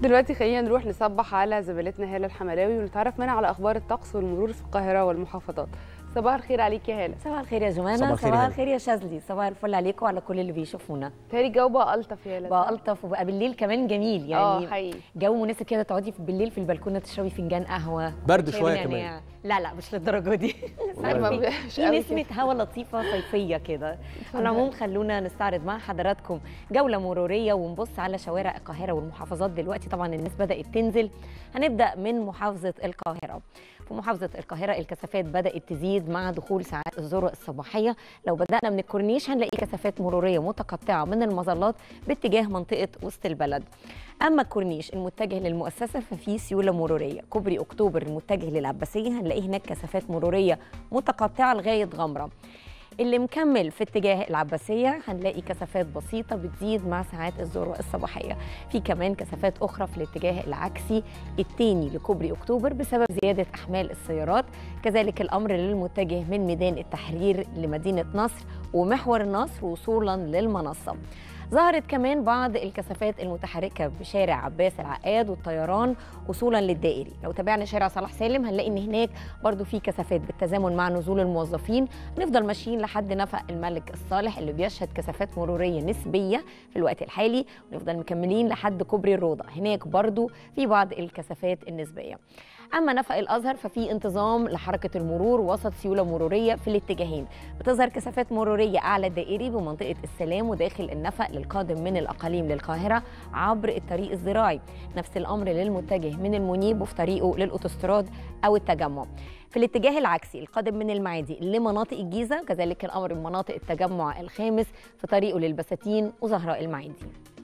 دلوقتي خلينا نروح نصبح على زميلتنا هاله الحملاوي ونتعرف منها على اخبار الطقس والمرور في القاهره والمحافظات صباح الخير عليك يا هاله صباح الخير يا جمانة صباح الخير يا صباح هلا. الخير يا شاذلي صباح الفل عليكم وعلى كل اللي بيشوفونا تهيألي الجو بقى الطف يا هاله بقى الطف وبقى بالليل كمان جميل اه يعني حقيقي جو مناسب كده تقعدي في بالليل في البلكونه تشربي فنجان قهوه برد شاي شوية بالنعناع. لا لا مش للدرجه دي والله في- مش في قوي نسمه هوا لطيفه صيفيه كده على العموم خلونا نستعرض مع حضراتكم جوله مروريه ونبص على شوارع القاهره والمحافظات دلوقتي طبعا الناس بدات تنزل هنبدا من محافظه القاهره في محافظة القاهرة الكثافات بدأت تزيد مع دخول ساعات الذروة الصباحية لو بدأنا من الكورنيش هنلاقي كثافات مرورية متقطعة من المظلات باتجاه منطقة وسط البلد أما الكورنيش المتجه للمؤسسة ففي سيولة مرورية كوبري أكتوبر المتجه للعباسية هنلاقي هناك كثافات مرورية متقطعة لغاية غمرة اللي مكمل في اتجاه العباسية هنلاقي كثافات بسيطة بتزيد مع ساعات الذروة الصباحية في كمان كثافات أخرى في الاتجاه العكسي التاني لكوبري أكتوبر بسبب زيادة أحمال السيارات كذلك الأمر للمتجه من ميدان التحرير لمدينة نصر ومحور النصر وصولا للمنصة ظهرت كمان بعض الكثافات المتحركة بشارع عباس العقاد والطيران وصولا للدائري لو تابعنا شارع صلاح سالم هنلاقي ان هناك برضو في كثافات بالتزامن مع نزول الموظفين نفضل ماشيين لحد نفق الملك الصالح اللي بيشهد كثافات مرورية نسبية في الوقت الحالي ونفضل مكملين لحد كوبري الروضة هناك برضو في بعض الكثافات النسبية اما نفق الازهر ففي انتظام لحركه المرور وسط سيوله مروريه في الاتجاهين بتظهر كثافات مروريه اعلى الدائري بمنطقه السلام وداخل النفق للقادم من الاقاليم للقاهره عبر الطريق الزراعي نفس الامر للمتجه من المنيب وفي طريقه للاوتوستراد او التجمع في الاتجاه العكسي القادم من المعادي لمناطق الجيزه كذلك الامر بمناطق التجمع الخامس في طريقه للبساتين وزهراء المعادي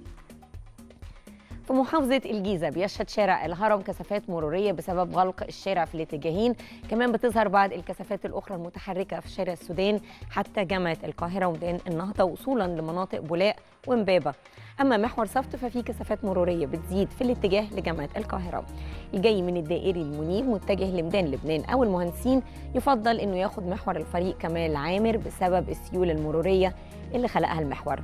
في محافظة الجيزة بيشهد شارع الهرم كثافات مرورية بسبب غلق الشارع في الاتجاهين كمان بتظهر بعض الكثافات الأخرى المتحركة في شارع السودان حتى جامعة القاهرة وميدان النهضة وصولا لمناطق بولاق ومبابة أما محور صفت ففي كثافات مرورية بتزيد في الاتجاه لجامعة القاهرة الجاي من الدائري المنيب متجه لميدان لبنان أو المهندسين يفضل أنه ياخد محور الفريق كمال عامر بسبب السيولة المرورية اللي خلقها المحور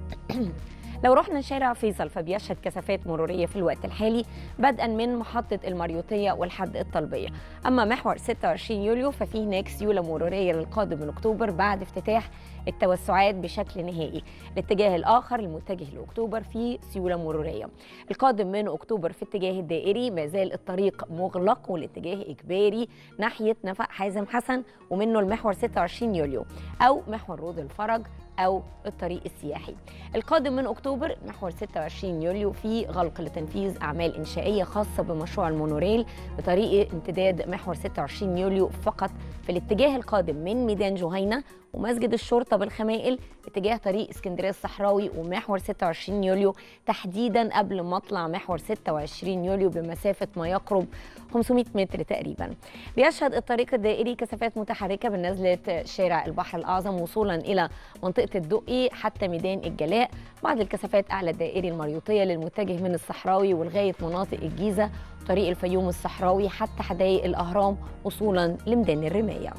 لو رحنا شارع فيصل فبيشهد كثافات مروريه في الوقت الحالي بدءا من محطه المريوطيه والحد الطلبيه اما محور 26 يوليو ففي هناك سيوله مروريه للقادم من اكتوبر بعد افتتاح التوسعات بشكل نهائي الاتجاه الاخر المتجه لاكتوبر فيه سيوله مروريه القادم من اكتوبر في اتجاه الدائري ما زال الطريق مغلق والاتجاه اجباري ناحيه نفق حازم حسن ومنه المحور 26 يوليو او محور رود الفرج او الطريق السياحي القادم من اكتوبر محور 26 يوليو في غلق لتنفيذ اعمال انشائيه خاصه بمشروع المونوريل بطريق امتداد محور 26 يوليو فقط في الاتجاه القادم من ميدان جهينه ومسجد الشرطه بالخمائل اتجاه طريق اسكندريه الصحراوي ومحور 26 يوليو تحديدا قبل مطلع محور 26 يوليو بمسافه ما يقرب 500 متر تقريبا بيشهد الطريق الدائري كثافات متحركه بالنزله شارع البحر الاعظم وصولا الى منطقه الدقي حتى ميدان الجلاء بعض الكثافات اعلى الدائري المريوطيه للمتجه من الصحراوي ولغايه مناطق الجيزه طريق الفيوم الصحراوي حتى حدائق الاهرام وصولا لميدان الرمايه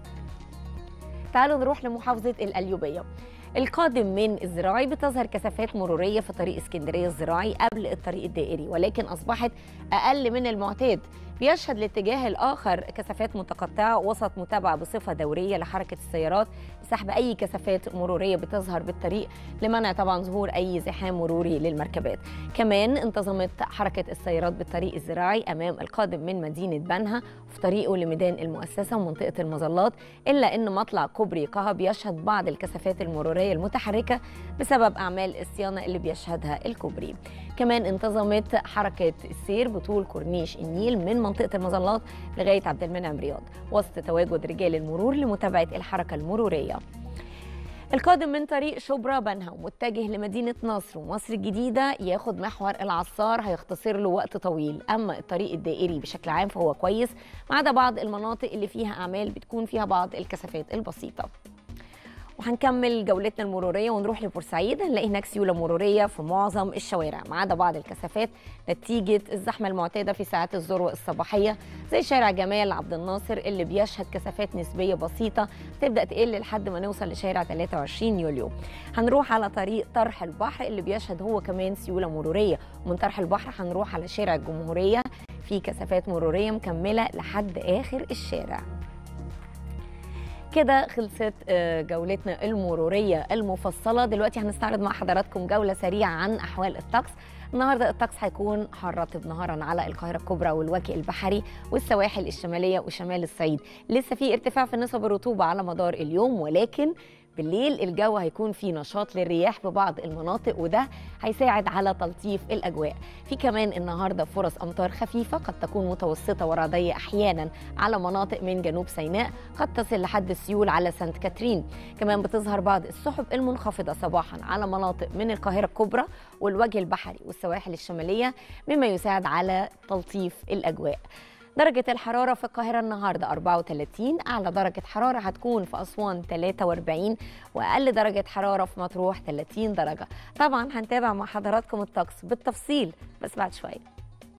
تعالوا نروح لمحافظه القليوبيه القادم من الزراعي بتظهر كثافات مرورية في طريق اسكندرية الزراعي قبل الطريق الدائري ولكن أصبحت أقل من المعتاد بيشهد الاتجاه الآخر كثافات متقطعة وسط متابعة بصفة دورية لحركة السيارات لسحب أي كثافات مرورية بتظهر بالطريق لمنع طبعا ظهور أي زحام مروري للمركبات كمان انتظمت حركة السيارات بالطريق الزراعي أمام القادم من مدينة بنها في طريقه لميدان المؤسسة ومنطقة المظلات إلا أن مطلع كوبري قها بيشهد بعض الكثافات المرورية المتحركة بسبب أعمال الصيانة اللي بيشهدها الكوبري كمان انتظمت حركة السير بطول كورنيش النيل من منطقة المظلات لغاية عبد المنعم رياض وسط تواجد رجال المرور لمتابعة الحركة المرورية القادم من طريق شبرا بنها ومتجه لمدينة نصر ومصر الجديدة ياخد محور العصار هيختصر له وقت طويل أما الطريق الدائري بشكل عام فهو كويس ما عدا بعض المناطق اللي فيها أعمال بتكون فيها بعض الكثافات البسيطة وهنكمل جولتنا المروريه ونروح لبورسعيد هنلاقي هناك سيوله مروريه في معظم الشوارع ما عدا بعض الكثافات نتيجه الزحمه المعتاده في ساعات الذروه الصباحيه زي شارع جمال عبد الناصر اللي بيشهد كثافات نسبيه بسيطه تبدا تقل لحد ما نوصل لشارع 23 يوليو هنروح على طريق طرح البحر اللي بيشهد هو كمان سيوله مروريه ومن طرح البحر هنروح على شارع الجمهوريه في كثافات مروريه مكمله لحد اخر الشارع كده خلصت آه، جولتنا المرورية المفصلة دلوقتي هنستعرض مع حضراتكم جولة سريعة عن أحوال الطقس النهارده الطقس هيكون حار رطب نهارا على القاهره الكبرى والوجه البحري والسواحل الشماليه وشمال الصعيد لسه في ارتفاع في نسب الرطوبه على مدار اليوم ولكن بالليل الجو هيكون فيه نشاط للرياح في بعض المناطق وده هيساعد على تلطيف الاجواء في كمان النهارده فرص امطار خفيفه قد تكون متوسطه ورعديه احيانا على مناطق من جنوب سيناء قد تصل لحد السيول على سانت كاترين كمان بتظهر بعض السحب المنخفضه صباحا على مناطق من القاهره الكبرى والوجه البحري والسواحل الشماليه مما يساعد على تلطيف الاجواء درجة الحرارة في القاهرة النهاردة 34 أعلى درجة حرارة هتكون في أسوان 43 وأقل درجة حرارة في مطروح 30 درجة طبعا هنتابع مع حضراتكم الطقس بالتفصيل بس بعد شوية